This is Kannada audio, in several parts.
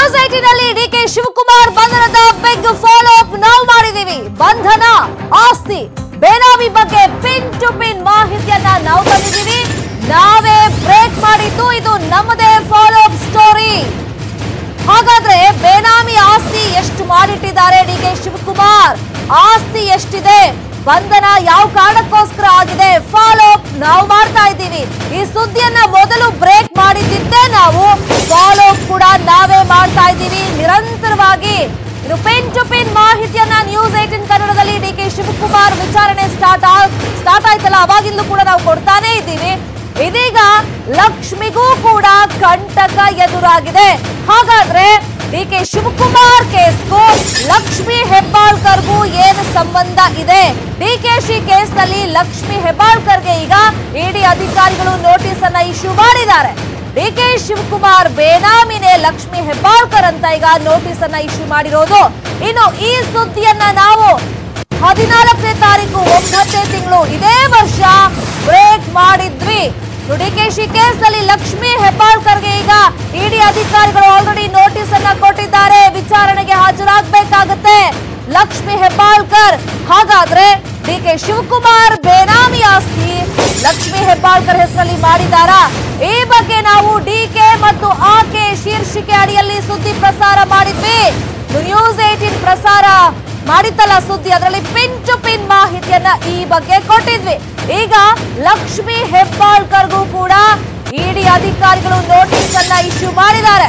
ನ್ಯೂಸ್ ಏಟಿನಲ್ಲಿ ಡಿಕೆ ಶಿವಕುಮಾರ್ ಬಂಧನದ ಬಿಗ್ ಫಾಲೋ ಅಪ್ ನಾವು ಮಾಡಿದೀವಿ ಬಂಧನ ಆಸ್ತಿ ಬೇನಾಮಿ ಬಗ್ಗೆ ಪಿನ್ ಟು ಪಿನ್ ಮಾಹಿತಿಯನ್ನ ನಾವು ತಂದಿದ್ದೀವಿ ನಾವೇ ಬ್ರೇಕ್ ಮಾಡಿದ್ದು ಇದು ನಮ್ಮದೇ ಫಾಲೋ ಅಪ್ ಸ್ಟೋರಿ ಹಾಗಾದ್ರೆ ಬೇನಾಮಿ ಆಸ್ತಿ ಎಷ್ಟು ಮಾಡಿಟ್ಟಿದ್ದಾರೆ ಡಿ ಕೆ ಶಿವಕುಮಾರ್ ಆಸ್ತಿ ಎಷ್ಟಿದೆ ಬಂಧನ ಯಾವ ಕಾರಣಕ್ಕೋಸ್ಕರ ಆಗಿದೆ ಫಾಲೋ ಅಪ್ ನಾವು ಮಾಡ್ತಾ ಇದ್ದೀವಿ ಈ ಸುದ್ದಿಯನ್ನ ಮೊದಲು ಬ್ರೇಕ್ ಮಾಡಿದ್ದಿದ್ದೇ ನಾವು ಫಾಲೋ ಅಪ್ ಕೂಡ ನಾವೇ ಮಾಡ್ತಾ ಇದ್ದೀವಿ ನಿರಂತರವಾಗಿ ಇನ್ನು ಪಿನ್ ಟು ಪಿನ್ ಮಾಹಿತಿಯನ್ನ ನ್ಯೂಸ್ ಏಟಿನ್ ಕನ್ನಡದಲ್ಲಿ ಡಿ ಕೆ ಶಿವಕುಮಾರ್ ವಿಚಾರಣೆ ಸ್ಟಾರ್ಟ್ ಸ್ಟಾರ್ಟ್ ಆಯ್ತಲ್ಲ ಅವಾಗಿಂದಲೂ ಕೂಡ ನಾವು ಕೊಡ್ತಾನೆ ಇದ್ದೀವಿ ಇದೀಗ ಲಕ್ಷ್ಮಿಗೂ ಕೂಡ ಕಂಟಕ ಎದುರಾಗಿದೆ ಹಾಗಾದ್ರೆ ಡಿ ಕೆ ಶಿವಕುಮಾರ್ ಕೇಸ್ಗೂ ಲಕ್ಷ್ಮಿ ಹೆಬ್ಬಾಳ್ಕರ್ಗೂ ಏನು ಸಂಬಂಧ ಇದೆ ಡಿಕೆಶಿ ಕೇಸ್ನಲ್ಲಿ ಲಕ್ಷ್ಮಿ ಹೆಬ್ಬಾಳ್ಕರ್ಗೆ ಈಗ ಇಡಿ ಅಧಿಕಾರಿಗಳು ನೋಟಿಸ್ ಅನ್ನ ಇಶ್ಯೂ ಮಾಡಿದ್ದಾರೆ ಡಿಕೆ ಶಿವಕುಮಾರ್ ಬೇನಾಮಿನೇ ಲಕ್ಷ್ಮಿ ಹೆಬ್ಬಾಳ್ಕರ್ ಅಂತ ಈಗ ನೋಟಿಸ್ ಅನ್ನ ಇಶ್ಯೂ ಮಾಡಿರೋದು ಇನ್ನು ಈ ಸುದ್ದಿಯನ್ನ ನಾವು ಹದಿನಾಲ್ಕನೇ ತಾರೀಕು ಒಂಬತ್ತನೇ ತಿಂಗಳು ಇದೇ ವರ್ಷ ಬ್ರೇಕ್ ಮಾಡಿದ್ವಿ ಡಿಕೆಶಿ ಕೇಸ್ನಲ್ಲಿ ಲಕ್ಷ್ಮಿ ಹೆಬ್ಬಾಳ್ಕರ್ಗೆ ಈಗ ಇಡಿ ಅಧಿಕಾರಿಗಳು ಆಲ್ರೆಡಿ ನೋಟಿಸ್ ಅನ್ನ ಕೊಟ್ಟಿದ್ದಾರೆ ವಿಚಾರಣೆಗೆ ಹಾಜರಾಗಬೇಕಾಗತ್ತೆ ಲಕ್ಷ್ಮಿ ಹೆಬ್ಬಾಳ್ಕರ್ ಹಾಗಾದ್ರೆ ಡಿಕೆ ಶಿವಕುಮಾರ್ ಬೇನಾಮಿ ಆಸ್ತಿ ಲಕ್ಷ್ಮಿ ಹೆಬ್ಬಾಳ್ಕರ್ ಹೆಸರಲ್ಲಿ ಮಾಡಿದಾರಾ ಈ ಬಗ್ಗೆ ನಾವು ಡಿಕೆ ಮತ್ತು ಆಕೆ ಶೀರ್ಷಿಕೆ ಅಡಿಯಲ್ಲಿ ಸುದ್ದಿ ಪ್ರಸಾರ ಮಾಡಿದ್ವಿ ನ್ಯೂಸ್ ಏಟೀನ್ ಪ್ರಸಾರ ಮಾಡಿತ್ತಲ್ಲ ಸುದ್ದಿ ಅದರಲ್ಲಿ ಪಿನ್ ಟು ಪಿನ್ ಮಾಹಿತಿಯನ್ನ ಈ ಬಗ್ಗೆ ಕೊಟ್ಟಿದ್ವಿ ಈಗ ಲಕ್ಷ್ಮಿ ಹೆಬ್ಬಾಳ್ಕರ್ಗೂ ಕೂಡ ಇಡಿ ಅಧಿಕಾರಿಗಳು ನೋಟಿಸ್ ಅನ್ನ ಇಶ್ಯೂ ಮಾಡಿದ್ದಾರೆ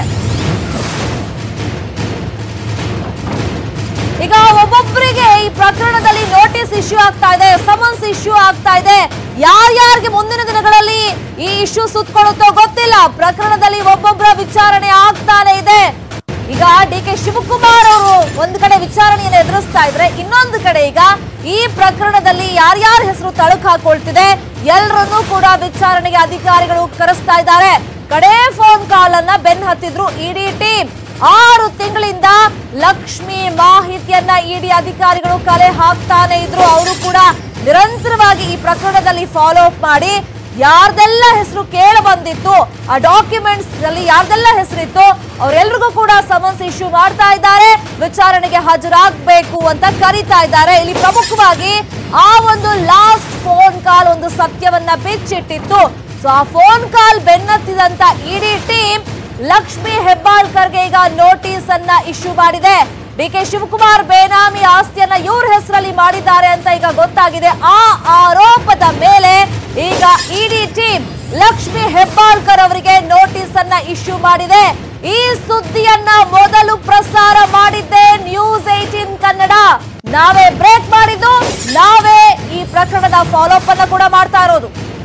ಈಗ ಒಬ್ಬೊಬ್ಬರಿಗೆ ಈ ಪ್ರಕರಣದಲ್ಲಿ ನೋಟಿಸ್ ಇಶ್ಯೂ ಆಗ್ತಾ ಇದೆ ಸಮನ್ಸ್ ಇಶ್ಯೂ ಆಗ್ತಾ ಇದೆ ಯಾರ್ಯಾರಿಗೆ ಮುಂದಿನ ದಿನಗಳಲ್ಲಿ ಈ ಇಶ್ಯೂ ಸುತ್ತಕೊಳ್ಳುತ್ತೋ ಗೊತ್ತಿಲ್ಲ ಪ್ರಕರಣದಲ್ಲಿ ಒಬ್ಬೊಬ್ಬರ ವಿಚಾರಣೆ ಆಗ್ತಾನೆ ಇದೆ ಈಗ ಡಿ ಕೆ ಶಿವಕುಮಾರ್ ಅವರು ಒಂದು ಕಡೆ ವಿಚಾರಣೆಯನ್ನು ಎದುರಿಸ್ತಾ ಇದ್ರೆ ಇನ್ನೊಂದು ಕಡೆ ಈಗ ಈ ಪ್ರಕರಣದಲ್ಲಿ ಯಾರ್ಯಾರ ಹೆಸರು ತಳುಕು ಹಾಕೊಳ್ತಿದೆ ಎಲ್ಲರನ್ನೂ ಕೂಡ ವಿಚಾರಣೆಗೆ ಅಧಿಕಾರಿಗಳು ಕರೆಸ್ತಾ ಇದ್ದಾರೆ ಕಡೆ ಫೋನ್ ಕಾಲ್ ಅನ್ನ ಬೆನ್ ಹತ್ತಿದ್ರು ಇಡಿ ಟೀಮ್ ಆರು ತಿಂಗಳಿಂದ ಲಕ್ಷ್ಮಿ ಮಾಹಿತಿಯನ್ನ ಇಡಿ ಅಧಿಕಾರಿಗಳು ಕಲೆ ಹಾಕ್ತಾನೆ ಇದ್ರು ಅವರು ಕೂಡ ನಿರಂತರವಾಗಿ ಈ ಪ್ರಕರಣದಲ್ಲಿ ಫಾಲೋ ಅಪ್ ಮಾಡಿ ಯಾರ್ದೆಲ್ಲ ಹೆಸರು ಕೇಳ ಬಂದಿತ್ತು ಆ ಡಾಕ್ಯುಮೆಂಟ್ಸ್ ನಲ್ಲಿ ಯಾರ್ದೆಲ್ಲ ಹೆಸರಿತ್ತು ಅವರೆಲ್ರಿಗೂ ಕೂಡ ಸಮನ್ಸ್ ಇಶ್ಯೂ ಮಾಡ್ತಾ ಇದ್ದಾರೆ ವಿಚಾರಣೆಗೆ ಹಾಜರಾಗಬೇಕು ಅಂತ ಕರೀತಾ ಇದ್ದಾರೆ ಇಲ್ಲಿ ಪ್ರಮುಖವಾಗಿ ಆ ಒಂದು ಲಾಸ್ಟ್ ಫೋನ್ ಕಾಲ್ ಒಂದು ಸತ್ಯವನ್ನ ಬಿಚ್ಚಿಟ್ಟಿತ್ತು ಸೊ ಆ ಫೋನ್ ಕಾಲ್ ಬೆನ್ನತ್ತಿದಂತ ಇಡಿ ಟೀಮ್ ಲಕ್ಷ್ಮಿ ಹೆಬ್ಬಾಳ್ಕರ್ಗೆ ಈಗ ನೋಟಿಸ್ ಅನ್ನ ಇಶ್ಯೂ ಮಾಡಿದೆ ಡಿ ಕೆ ಶಿವಕುಮಾರ್ ಬೇನಾಮಿ ಆಸ್ತಿಯನ್ನ ಇವ್ರ ಹೆಸರಲ್ಲಿ ಮಾಡಿದ್ದಾರೆ ಅಂತ ಈಗ ಗೊತ್ತಾಗಿದೆ ಆ ಆರೋಪದ ಮೇಲೆ ಈಗ ಇಡಿ ಟೀಮ್ ಲಕ್ಷ್ಮಿ ಹೆಬ್ಬಾಳ್ಕರ್ ಅವರಿಗೆ ನೋಟಿಸ್ ಅನ್ನ ಇಶ್ಯೂ ಮಾಡಿದೆ ಈ ಸುದ್ದಿಯನ್ನ ಮೊದಲು ಪ್ರಸಾರ ಮಾಡಿದ್ದೆ ನ್ಯೂಸ್ ಏಟೀನ್ ಕನ್ನಡ ನಾವೇ ಬ್ರೇಕ್ ಮಾಡಿದ್ದು ನಾವೇ ಈ ಪ್ರಕರಣದ ಫಾಲೋ ಅಪ್ ಅನ್ನ ಕೂಡ ಮಾಡ್ತಾ ಇರೋದು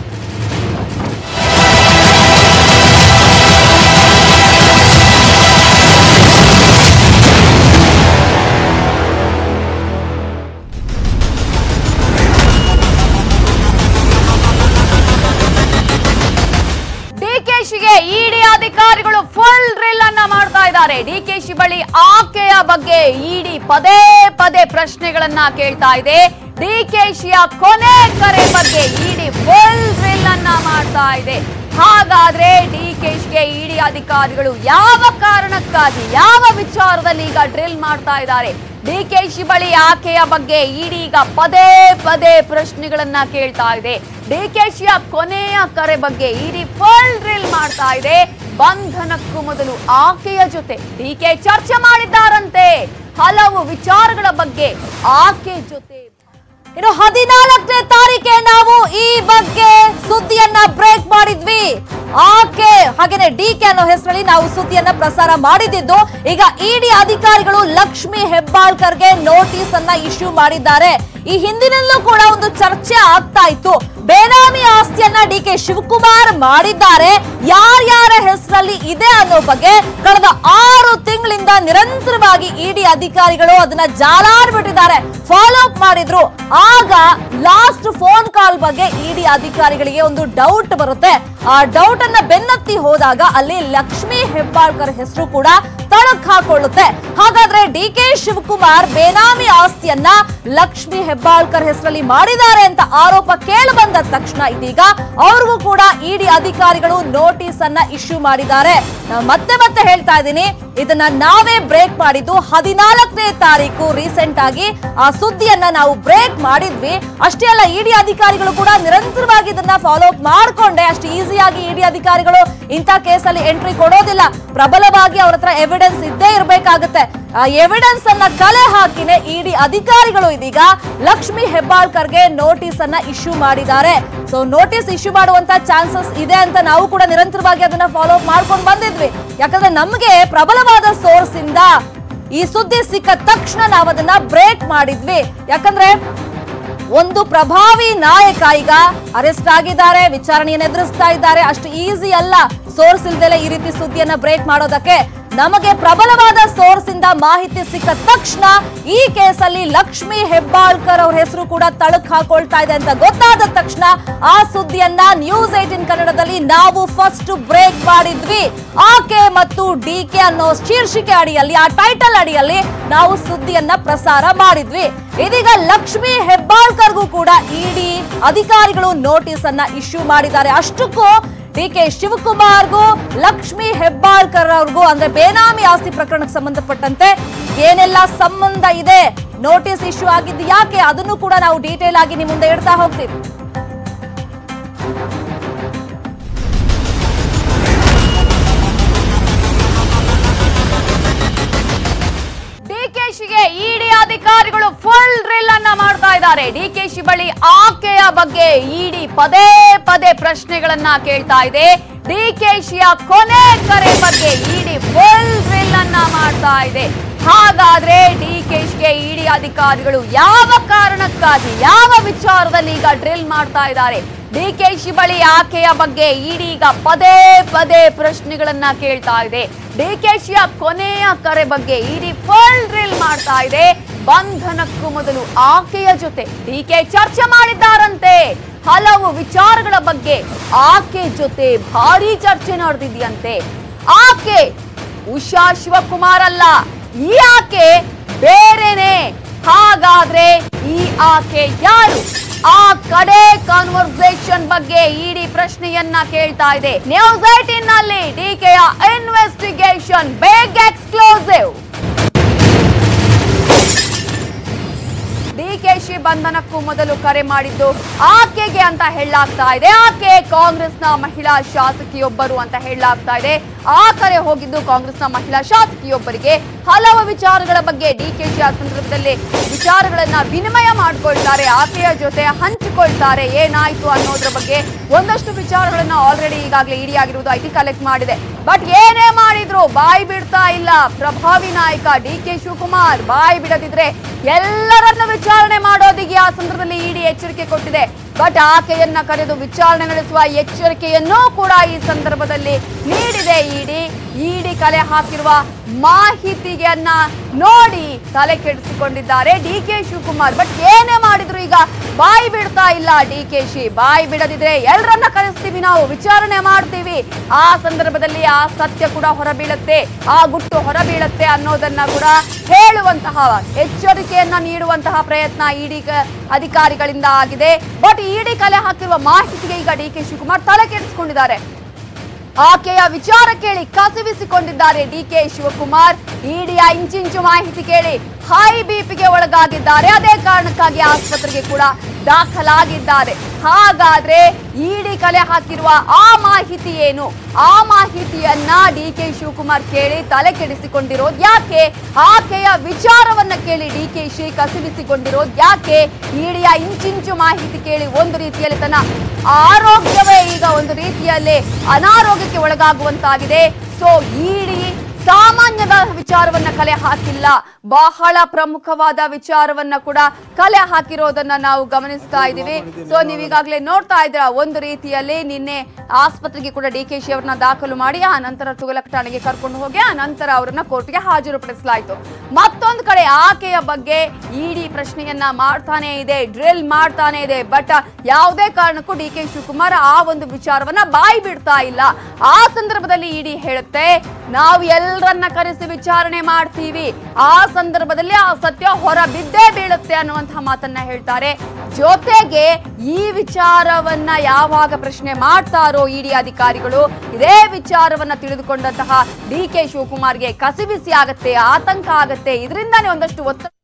ಡಿಕೆಶಿಗೆ ಇಡಿ ಅಧಿಕಾರಿಗಳು ಫುಲ್ ಡ್ರಿಲ್ ಅನ್ನ ಮಾಡ್ತಾ ಇದ್ದಾರೆ ಡಿಕೆಶಿ ಬಳಿ ಆಕೆಯ ಬಗ್ಗೆ ಇಡಿ ಪದೇ ಪದೇ ಪ್ರಶ್ನೆಗಳನ್ನ ಕೇಳ್ತಾ ಇದೆ ಡಿಕೆಶಿಯ ಕೊನೆ ಕರೆ ಬಗ್ಗೆ ಇಡಿ ಫುಲ್ ಡ್ರಿಲ್ ಅನ್ನ ಮಾಡ್ತಾ ಇದೆ ಹಾಗಾದ್ರೆ ಡಿಕೆಶಿಗೆ ಇಡಿ ಅಧಿಕಾರಿಗಳು ಯಾವ ಕಾರಣಕ್ಕಾಗಿ ಯಾವ ವಿಚಾರದಲ್ಲಿ ಈಗ ಡ್ರಿಲ್ ಮಾಡ್ತಾ ಇದ್ದಾರೆ ಡಿಕೆಶಿ ಬಳಿ ಆಕೆಯ ಬಗ್ಗೆ ಇಡಿ ಈಗ ಪದೇ ಪದೇ ಪ್ರಶ್ನೆಗಳನ್ನ ಕೇಳ್ತಾ ಇದೆ ಡಿಕೆಶಿಯ ಕೊನೆಯ ಕರೆ ಬಗ್ಗೆ ಇಡಿ ಫುಲ್ ಡ್ರಿಲ್ ಮಾಡ್ತಾ ಇದೆ ಬಂಧನಕ್ಕೂ ಮೊದಲು ಆಕೆಯ ಜೊತೆ ಡಿಕೆ ಚರ್ಚೆ ಮಾಡಿದ್ದಾರಂತೆ ಹಲವು ವಿಚಾರಗಳ ಬಗ್ಗೆ ಆಕೆ ಜೊತೆ ಇನ್ನು ಹದಿನಾಲ್ಕನೇ ತಾರೀಕೆ ನಾವು ಈ ಬಗ್ಗೆ ಸುದ್ದಿಯನ್ನ ಬ್ರೇಕ್ ಮಾಡಿದ್ವಿ ಆಕೆ ಹಾಗೇನೆ ಡಿ ಕೆ ಅನ್ನೋ ಹೆಸರಲ್ಲಿ ನಾವು ಸುದ್ದಿಯನ್ನ ಪ್ರಸಾರ ಮಾಡಿದ್ದು ಈಗ ಇಡಿ ಅಧಿಕಾರಿಗಳು ಲಕ್ಷ್ಮಿ ಹೆಬ್ಬಾಳ್ಕರ್ಗೆ ನೋಟಿಸ್ ಅನ್ನ ಇಶ್ಯೂ ಮಾಡಿದ್ದಾರೆ ಈ ಹಿಂದಿನಲ್ಲೂ ಕೂಡ ಒಂದು ಚರ್ಚೆ ಆಗ್ತಾ ಇತ್ತು ಬೇನಾಮಿ ಆಸ್ತಿಯನ್ನ ಡಿ ಕೆ ಶಿವಕುಮಾರ್ ಮಾಡಿದ್ದಾರೆ ಯಾರ್ಯಾರ ಹೆಸರಲ್ಲಿ ಇದೆ ಅನ್ನೋ ಬಗ್ಗೆ ಕಳೆದ ಆರು ತಿಂಗಳಿಂದ ನಿರಂತರವಾಗಿ ಇಡಿ ಅಧಿಕಾರಿಗಳು ಅದನ್ನ ಜಾಲಾಡ್ಬಿಟ್ಟಿದ್ದಾರೆ ಫಾಲೋ ಅಪ್ ಮಾಡಿದ್ರು ಆಗ ಲಾಸ್ಟ್ ಫೋನ್ ಕಾಲ್ ಬಗ್ಗೆ ಇಡಿ ಅಧಿಕಾರಿಗಳಿಗೆ ಒಂದು ಡೌಟ್ ಬರುತ್ತೆ ಆ ಡೌಟ್ ಅನ್ನ ಬೆನ್ನತ್ತಿ ಹೋದಾಗ ಅಲ್ಲಿ ಲಕ್ಷ್ಮಿ ಹೆಬ್ಬಾಳ್ಕರ್ ಹೆಸರು ಕೂಡ ತಳಕ್ ಹಾಕೊಳ್ಳುತ್ತೆ ಹಾಗಾದ್ರೆ ಡಿ ಕೆ ಶಿವಕುಮಾರ್ ಬೇನಾಮಿ ಆಸ್ತಿಯನ್ನ ಲಕ್ಷ್ಮಿ ಹೆಬ್ಬಾಳ್ಕರ್ ಹೆಸರಲ್ಲಿ ಮಾಡಿದ್ದಾರೆ ಅಂತ ಆರೋಪ ಕೇಳಿ ಬಂದ ತಕ್ಷಣ ಇದೀಗ ಅವ್ರಿಗೂ ಕೂಡ ಇಡಿ ಅಧಿಕಾರಿಗಳು ನೋಟಿಸ್ ಅನ್ನ ಇಶ್ಯೂ ಮಾಡಿದ್ದಾರೆ ನಾವು ಮತ್ತೆ ಮತ್ತೆ ಹೇಳ್ತಾ ಇದ್ದೀನಿ ಇದನ್ನ ನಾವೇ ಬ್ರೇಕ್ ಮಾಡಿದ್ದು ಹದಿನಾಲ್ಕನೇ ತಾರೀಕು ರೀಸೆಂಟ್ ಆಗಿ ಆ ಸುದ್ದಿಯನ್ನ ನಾವು ಬ್ರೇಕ್ ಮಾಡಿದ್ವಿ ಅಷ್ಟೇ ಅಲ್ಲ ಇಡಿ ಅಧಿಕಾರಿಗಳು ಕೂಡ ನಿರಂತರವಾಗಿ ಇದನ್ನ ಫಾಲೋ ಅಪ್ ಮಾಡ್ಕೊಂಡೆ ಅಷ್ಟು ಈಸಿಯಾಗಿ ಇಡಿ ಅಧಿಕಾರಿಗಳು ಇಂಥ ಕೇಸಲ್ಲಿ ಎಂಟ್ರಿ ಕೊಡೋದಿಲ್ಲ ಪ್ರಬಲವಾಗಿ ಅವ್ರ ಹತ್ರ ಎವಿಡೆನ್ಸ್ ಇದ್ದೇ ಇರಬೇಕಾಗುತ್ತೆ ಆ ಎವಿಡೆನ್ಸ್ ಅನ್ನ ಕಲೆ ಹಾಕಿನೇ ಇಡಿ ಅಧಿಕಾರಿಗಳು ಇದೀಗ ಲಕ್ಷ್ಮಿ ಹೆಬ್ಬಾಳ್ಕರ್ಗೆ ನೋಟಿಸ್ ಅನ್ನ ಇಶ್ಯೂ ಮಾಡಿದ್ದಾರೆ ಸೊ ನೋಟಿಸ್ ಇಶ್ಯೂ ಮಾಡುವಂತ ಚಾನ್ಸಸ್ ಇದೆ ಅಂತ ನಾವು ಕೂಡ ನಿರಂತರವಾಗಿ ಅದನ್ನ ಫಾಲೋ ಅಪ್ ಮಾಡ್ಕೊಂಡು ಬಂದಿದ್ವಿ ಯಾಕಂದ್ರೆ ನಮಗೆ ಪ್ರಬಲವಾದ ಸೋರ್ಸ್ ಇಂದ ಈ ಸುದ್ದಿ ಸಿಕ್ಕ ತಕ್ಷಣ ನಾವು ಅದನ್ನ ಬ್ರೇಕ್ ಮಾಡಿದ್ವಿ ಯಾಕಂದ್ರೆ ಒಂದು ಪ್ರಭಾವಿ ನಾಯಕ ಈಗ ಅರೆಸ್ಟ್ ಆಗಿದ್ದಾರೆ ವಿಚಾರಣೆಯನ್ನು ಎದುರಿಸ್ತಾ ಇದ್ದಾರೆ ಅಷ್ಟು ಈಸಿ ಅಲ್ಲ ಸೋರ್ಸ್ ಇಲ್ದಲೆ ಈ ರೀತಿ ಸುದ್ದಿಯನ್ನ ಬ್ರೇಕ್ ಮಾಡೋದಕ್ಕೆ ನಮಗೆ ಪ್ರಬಲವಾದ ಸೋರ್ಸ್ ಇಂದ ಮಾಹಿತಿ ಸಿಕ್ಕ ತಕ್ಷಣ ಈ ಕೇಸಲ್ಲಿ ಲಕ್ಷ್ಮಿ ಹೆಬ್ಬಾಳ್ಕರ್ ಅವ್ರ ಹೆಸರು ಕೂಡ ತಳಕ್ ಹಾಕೊಳ್ತಾ ಇದೆ ಅಂತ ಗೊತ್ತಾದ ತಕ್ಷಣ ಆ ಸುದ್ದಿಯನ್ನ ನ್ಯೂಸ್ ಏಟಿನ್ ಕನ್ನಡದಲ್ಲಿ ನಾವು ಫಸ್ಟ್ ಬ್ರೇಕ್ ಮಾಡಿದ್ವಿ ಆಕೆ ಮತ್ತು ಡಿ ಕೆ ಅನ್ನೋ ಶೀರ್ಷಿಕೆ ಅಡಿಯಲ್ಲಿ ಆ ಟೈಟಲ್ ಅಡಿಯಲ್ಲಿ ನಾವು ಸುದ್ದಿಯನ್ನ ಪ್ರಸಾರ ಮಾಡಿದ್ವಿ ಇದೀಗ ಲಕ್ಷ್ಮಿ ಹೆಬ್ಬಾಳ್ಕರ್ಗೂ ಕೂಡ ಇಡಿ ಅಧಿಕಾರಿಗಳು ನೋಟಿಸ್ ಅನ್ನ ಇಶ್ಯೂ ಮಾಡಿದ್ದಾರೆ ಅಷ್ಟಕ್ಕೂ ಡಿ ಕೆ ಶಿವಕುಮಾರ್ಗೂ ಲಕ್ಷ್ಮಿ ಹೆಬ್ಬಾಳ್ಕರ್ ಅವ್ರಿಗೂ ಅಂದ್ರೆ ಬೇನಾಮಿ ಆಸ್ತಿ ಪ್ರಕರಣಕ್ಕೆ ಸಂಬಂಧಪಟ್ಟಂತೆ ಏನೆಲ್ಲ ಸಂಬಂಧ ಇದೆ ನೋಟಿಸ್ ಇಶ್ಯೂ ಆಗಿದ್ದು ಯಾಕೆ ಅದನ್ನು ಕೂಡ ನಾವು ಡೀಟೇಲ್ ಆಗಿ ನಿಮ್ ಮುಂದೆ ಇಡ್ತಾ ಹೋಗ್ತೀವಿ ಡಿಕೆಶಿಗೆ ಇಡಿ ಅಧಿಕಾರಿಗಳು ಫುಲ್ ಡ್ರಿಲ್ ಅನ್ನ ಮಾಡ್ತಾ ಇದ್ದಾರೆ ಡಿಕೆಶಿ ಬಳಿ ಆಕೆಯ ಬಗ್ಗೆ ಇಡಿ ಪದೇ ಪದೇ ಪ್ರಶ್ನೆಗಳನ್ನ ಕೇಳ್ತಾ ಇದೆ ಡಿಕೆಶಿಯ ಕೊನೆ ಕರೆ ಬಗ್ಗೆ ಇಡಿ ಫುಲ್ ಡ್ರಿಲ್ ಅನ್ನ ಮಾಡ್ತಾ ಇದೆ ಹಾಗಾದ್ರೆ ಡಿಕೆಶಿಗೆ ಇಡಿ ಅಧಿಕಾರಿಗಳು ಯಾವ ಕಾರಣಕ್ಕಾಗಿ ಯಾವ ವಿಚಾರದಲ್ಲಿ ಈಗ ಡ್ರಿಲ್ ಮಾಡ್ತಾ ಇದ್ದಾರೆ ಡಿಕೆಶಿ ಬಳಿ ಆಕೆಯ ಬಗ್ಗೆ ಇಡಿ ಈಗ ಪದೇ ಪದೇ ಪ್ರಶ್ನೆಗಳನ್ನ ಕೇಳ್ತಾ ಇದೆ ಡಿಕೆಶಿಯ ಕೊನೆಯ ಕರೆ ಬಗ್ಗೆ ಇಡಿ ಫುಲ್ ಡ್ರಿಲ್ ಮಾಡ್ತಾ ಇದೆ ಬಂಧನಕ್ಕೂ ಮೊದಲು ಆಕೆಯ ಜೊತೆ ಡಿಕೆ ಚರ್ಚೆ ಮಾಡಿದ್ದಾರಂತೆ ಹಲವು ವಿಚಾರಗಳ ಬಗ್ಗೆ ಆಕೆ ಜೊತೆ ಭಾರಿ ಚರ್ಚೆ ನಡೆದಿದೆಯಂತೆ ಆಕೆ ಉಷಾ ಶಿವಕುಮಾರ್ ಅಲ್ಲ ಈ ಆಕೆ ಬೇರೆನೆ ಹಾಗಾದ್ರೆ ಈ ಆಕೆ ಯಾರು ಆ ಕಡೆ ಕಾನ್ವರ್ಸೇಷನ್ ಬಗ್ಗೆ ಇಡಿ ಪ್ರಶ್ನೆಯನ್ನ ಕೇಳ್ತಾ ಇದೆ ನ್ಯೂಸ್ ಏಟಿನ್ ನಲ್ಲಿ ಡಿಕೆಯ ಇನ್ವೆಸ್ಟಿಗೇಷನ್ ಬೇಗ್ ಎಕ್ಸ್ಕ್ಲೂಸಿವ್ ಡಿಕೆಶಿ ಬಂಧನಕ್ಕೂ ಮೊದಲು ಕರೆ ಮಾಡಿದ್ದು ಆಕೆಗೆ ಅಂತ ಹೇಳಲಾಗ್ತಾ ಇದೆ ಆಕೆ ಕಾಂಗ್ರೆಸ್ನ ಮಹಿಳಾ ಶಾಸಕಿಯೊಬ್ಬರು ಅಂತ ಹೇಳಲಾಗ್ತಾ ಇದೆ ಆ ಕರೆ ಹೋಗಿದ್ದು ಕಾಂಗ್ರೆಸ್ನ ಮಹಿಳಾ ಶಾಸಕಿಯೊಬ್ಬರಿಗೆ ಹಲವು ವಿಚಾರಗಳ ಬಗ್ಗೆ ಡಿಕೆಶಿ ಆ ಸಂದರ್ಭದಲ್ಲಿ ವಿಚಾರಗಳನ್ನ ವಿನಿಮಯ ಮಾಡ್ಕೊಳ್ತಾರೆ ಆಕೆಯ ಜೊತೆ ಹಂಚಿಕೊಳ್ತಾರೆ ಏನಾಯ್ತು ಅನ್ನೋದ್ರ ಬಗ್ಗೆ ಒಂದಷ್ಟು ವಿಚಾರಗಳನ್ನ ಆಲ್ರೆಡಿ ಈಗಾಗಲೇ ಇಡಿ ಆಗಿರುವುದು ಐಟಿ ಕಲೆಕ್ಟ್ ಮಾಡಿದೆ ಬಟ್ ಏನೇ ಮಾಡಿದ್ರು ಬಾಯಿ ಬಿಡ್ತಾ ಇಲ್ಲ ಪ್ರಭಾವಿ ನಾಯಕ ಡಿ ಕೆ ಶಿವಕುಮಾರ್ ಬಾಯಿ ಬಿಡದಿದ್ರೆ ಎಲ್ಲರನ್ನ ವಿಚಾರಣೆ ಮಾಡೋದಿಗೆ ಆ ಸಂದರ್ಭದಲ್ಲಿ ಇಡಿ ಎಚ್ಚರಿಕೆ ಕೊಟ್ಟಿದೆ ಬಟ್ ಆಕೆಯನ್ನ ಕರೆದು ವಿಚಾರಣೆ ನಡೆಸುವ ಎಚ್ಚರಿಕೆಯನ್ನೂ ಕೂಡ ಈ ಸಂದರ್ಭದಲ್ಲಿ ನೀಡಿದೆ ಇಡಿ ಇಡಿ ಕಲೆ ಹಾಕಿರುವ ಮಾಹಿತಿಯನ್ನ ನೋಡಿ ತಲೆ ಕೆಡಿಸಿಕೊಂಡಿದ್ದಾರೆ ಡಿ ಕೆ ಶಿವಕುಮಾರ್ ಬಟ್ ಏನೇ ಮಾಡಿದ್ರು ಈಗ ಬಾಯಿ ಬಿಡ್ತಾ ಇಲ್ಲ ಡಿ ಕೆ ಶಿ ಬಾಯಿ ಬಿಡದಿದ್ರೆ ಎಲ್ಲರನ್ನ ಕರೆಸ್ತೀವಿ ನಾವು ವಿಚಾರಣೆ ಮಾಡ್ತೀವಿ ಆ ಸಂದರ್ಭದಲ್ಲಿ ಆ ಸತ್ಯ ಕೂಡ ಹೊರಬೀಳುತ್ತೆ ಆ ಗುಟ್ಟು ಹೊರಬೀಳುತ್ತೆ ಅನ್ನೋದನ್ನ ಕೂಡ ಹೇಳುವಂತಹ ಎಚ್ಚರಿಕೆಯನ್ನ ನೀಡುವಂತಹ ಪ್ರಯತ್ನ ಇಡಿ ಅಧಿಕಾರಿಗಳಿಂದ ಆಗಿದೆ ಬಟ್ ಇಡಿ ಕಲೆ ಹಾಕಿರುವ ಮಾಹಿತಿಗೆ ಈಗ ಡಿ ಕೆ ಶಿವಕುಮಾರ್ ತಲೆ ಕೆಡಿಸಿಕೊಂಡಿದ್ದಾರೆ ಆಕೆಯ ವಿಚಾರ ಕೇಳಿ ಕಸಿವಿಸಿಕೊಂಡಿದ್ದಾರೆ ಡಿ ಕೆ ಶಿವಕುಮಾರ್ ಇಡಿಯ ಇಂಚಿಂಚು ಮಾಹಿತಿ ಕೇಳಿ ಹೈ ಬಿಪಿಗೆ ಒಳಗಾಗಿದ್ದಾರೆ ಅದೇ ಕಾರಣಕ್ಕಾಗಿ ಆಸ್ಪತ್ರೆಗೆ ಕೂಡ ದಾಖಲಾಗಿದ್ದಾರೆ ಹಾಗಾದ್ರೆ ಇಡಿ ಕಲೆ ಹಾಕಿರುವ ಆ ಮಾಹಿತಿ ಏನು ಆ ಮಾಹಿತಿಯನ್ನ ಡಿ ಕೆ ಶಿವಕುಮಾರ್ ಕೇಳಿ ತಲೆ ಕೆಡಿಸಿಕೊಂಡಿರೋದು ಯಾಕೆ ಆಕೆಯ ವಿಚಾರವನ್ನ ಕೇಳಿ ಡಿ ಕೆ ಶಿ ಕಸಿವಿಸಿಕೊಂಡಿರೋದು ಯಾಕೆ ಇಡಿಯ ಇಂಚಿಂಚು ಮಾಹಿತಿ ಕೇಳಿ ಒಂದು ರೀತಿಯಲ್ಲಿ ತನ್ನ ಆರೋಗ್ಯವೇ ಈಗ ಒಂದು ರೀತಿಯಲ್ಲಿ ಅನಾರೋಗ್ಯಕ್ಕೆ ಒಳಗಾಗುವಂತಾಗಿದೆ ಸೊ ಇಡಿ ಸಾಮಾನ್ಯದ ವಿಚಾರವನ್ನ ಕಲೆ ಹಾಕಿಲ್ಲ ಬಹಳ ಪ್ರಮುಖವಾದ ವಿಚಾರವನ್ನ ಕೂಡ ಕಲೆ ಹಾಕಿರೋದನ್ನ ನಾವು ಗಮನಿಸ್ತಾ ಇದ್ದೀವಿ ಸೊ ನೀವೀಗಾಗಲೇ ನೋಡ್ತಾ ಇದ್ದೀರಾ ಒಂದು ರೀತಿಯಲ್ಲಿ ನಿನ್ನೆ ಆಸ್ಪತ್ರೆಗೆ ಕೂಡ ಡಿ ಕೆ ಶಿ ಅವ್ರನ್ನ ದಾಖಲು ಮಾಡಿ ಆ ನಂತರ ತುಗಲಕ್ ಠಾಣೆಗೆ ಕರ್ಕೊಂಡು ಹೋಗಿ ಆ ನಂತರ ಅವರನ್ನ ಕೋರ್ಟ್ಗೆ ಹಾಜರುಪಡಿಸಲಾಯಿತು ಮತ್ತೊಂದು ಕಡೆ ಆಕೆಯ ಬಗ್ಗೆ ಇಡಿ ಪ್ರಶ್ನೆಯನ್ನ ಮಾಡ್ತಾನೆ ಇದೆ ಡ್ರಿಲ್ ಮಾಡ್ತಾನೆ ಇದೆ ಬಟ್ ಯಾವುದೇ ಕಾರಣಕ್ಕೂ ಡಿ ಕೆ ಶಿವಕುಮಾರ್ ಆ ಒಂದು ವಿಚಾರವನ್ನ ಬಾಯಿ ಬಿಡ್ತಾ ಇಲ್ಲ ಆ ಸಂದರ್ಭದಲ್ಲಿ ಇಡಿ ಹೇಳುತ್ತೆ ನಾವು ಎಲ್ಲರನ್ನ ಕರೆಸಿ ವಿಚಾರಣೆ ಮಾಡ್ತೀವಿ ಆ ಸಂದರ್ಭದಲ್ಲಿ ಆ ಸತ್ಯ ಹೊರ ಬಿದ್ದೇ ಬೀಳುತ್ತೆ ಅನ್ನುವಂತಹ ಮಾತನ್ನ ಹೇಳ್ತಾರೆ ಜೊತೆಗೆ ಈ ವಿಚಾರವನ್ನ ಯಾವಾಗ ಪ್ರಶ್ನೆ ಮಾಡ್ತಾರೋ ಇಡಿ ಅಧಿಕಾರಿಗಳು ಇದೇ ವಿಚಾರವನ್ನ ತಿಳಿದುಕೊಂಡಂತಹ ಡಿ ಕೆ ಶಿವಕುಮಾರ್ಗೆ ಕಸಿಬಿಸಿ ಆಗತ್ತೆ ಆತಂಕ ಆಗತ್ತೆ ಇದರಿಂದಾನೇ ಒಂದಷ್ಟು ಒತ್ತಡ